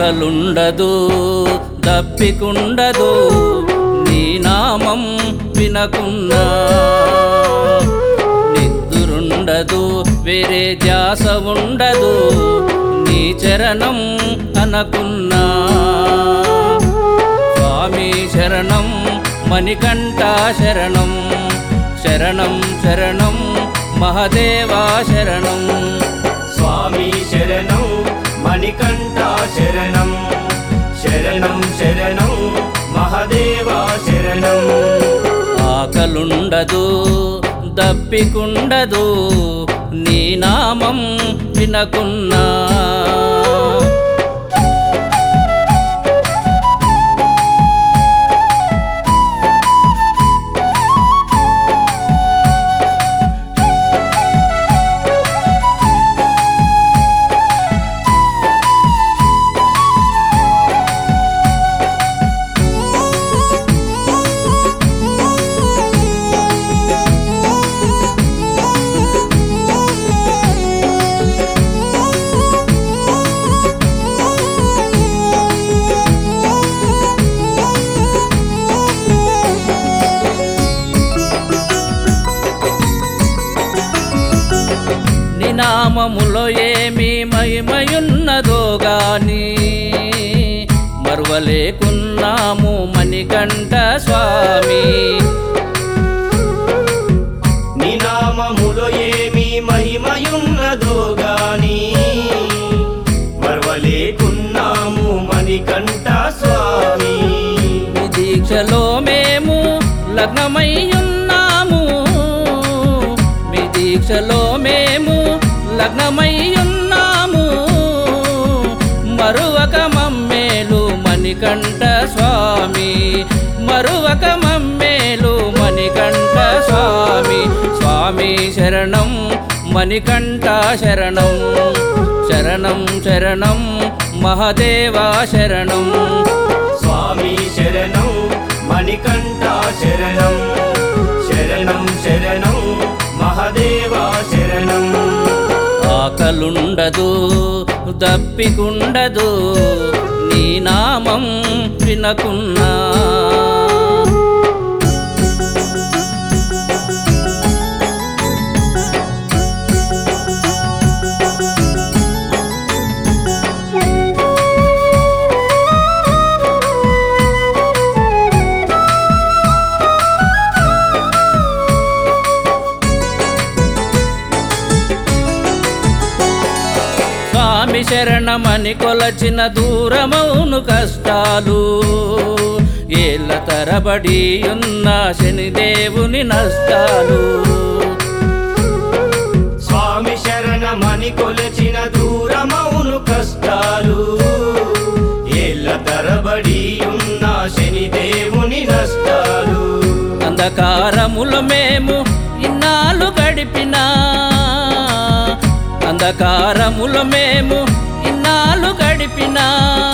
ఆకలుండదు దప్పికుండదు నీ నామం వినకున్నా నిద్దురుండదు వేరే ధ్యాస ఉండదు నీ చరణం అనకున్నా స్వామి శరణం మణికంఠ శరణం శరణం శరణం మహదేవా శరణం స్వామి శరణం మణికంఠ శరణం శరణం శరణం మహదేవా శరణం ఆకలుండదు దప్పికుండదు నీ నామం వినకున్నా నినామములో ఏమి మహిమయున్నదో గాని మరువలేకున్నాము మణికంఠ స్వామి నీ నామములో ఏమి మహిమయున్నదో గాని మరవలేకున్నాము మణికంఠ స్వామి నీ దీక్షలో మేము లగ్నమై ఉన్నాము మీ దీక్షలో మేము లగ్నమై ఉన్నాము మరువక మమ్మేలు మణికంఠ స్వామి మరువక మమ్మేలు మణికంఠ స్వామి స్వామి శరణం మణికంఠ శరణం శరణం శరణం మహదేవా శరణం స్వామి శరణం మణికంఠ శరణం శరణం శరణం మహదేవా శరణం ఆకలుండదు దప్పికుండదు నీ నామం వినకున్నా స్వామి శరణమని కొలచిన దూరమౌను కష్టాలు ఏళ్ళ తరబడి ఉన్న శనిదేవుని నష్టాలు స్వామి శరణమని కొలచిన దూరమౌను కష్టాలు ఏళ్ళ తరబడి ఉన్న శనిదేవుని నష్టాలు అంధకారములు మేము ఇన్నాళ్ళు గడిపినా అంధకారములు మేము ఇన్నాళ్ళు గడిపినా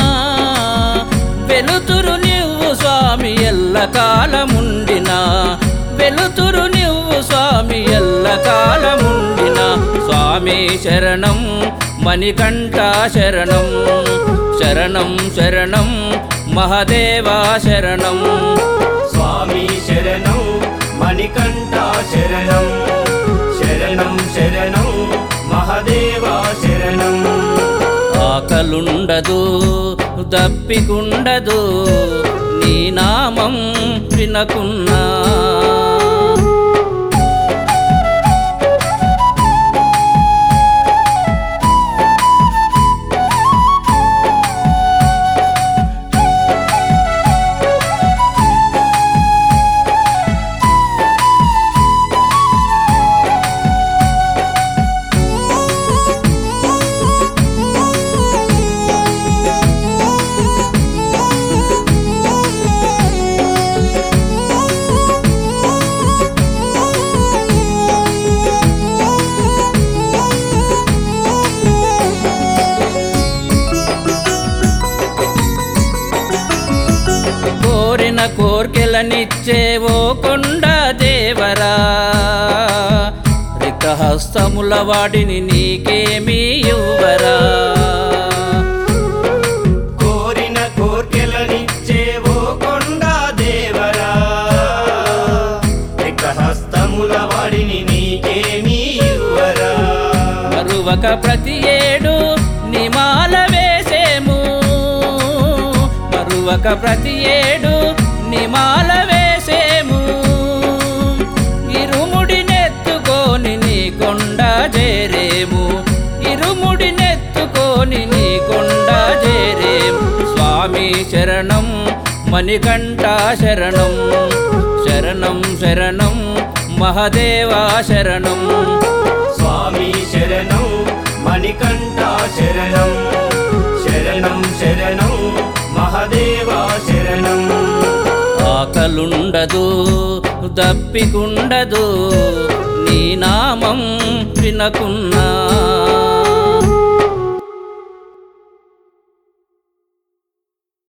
వెలుతురు నువ్వు స్వామి ఎల్ల కాలముండినా వెలుతురు నువ్వు స్వామి ఎల్ల కాలముండినా స్వామి శరణం మణికంఠ శరణం శరణం శరణం మహదేవా శరణం స్వామి శరణం మణికంఠ శరణం శరణం శరణం మహదేవా శరణం ఆకలుండదు దప్పికుండదు నీ నామం వినకున్నా కోరిన కోర్కెలనిచ్చే ఓ కొండ దేవరా రిక్తహస్తముల వాడిని నీకేమీ ఇవ్వరా జన్మముల వాడిని నీకేమీ ఇవ్వరా మరువక ప్రతి ఏడు నిమాల వేసేము మరువక ప్రతి ఏడు నిమాల వేసేము ఇరుముడి నెత్తుకొని నీ కొండ చేరేము ఇరుముడి నెత్తుకొని నీ కొండ చేరేము స్వామి శరణం మణికంఠ శరణం శరణం శరణం మహదేవా శరణం స్వామి శరణం మణికంఠ శరణం శరణం శరణం మహదేవా శరణం ఆకలుండదు దప్పికుండదు నీ నామం వినకున్నా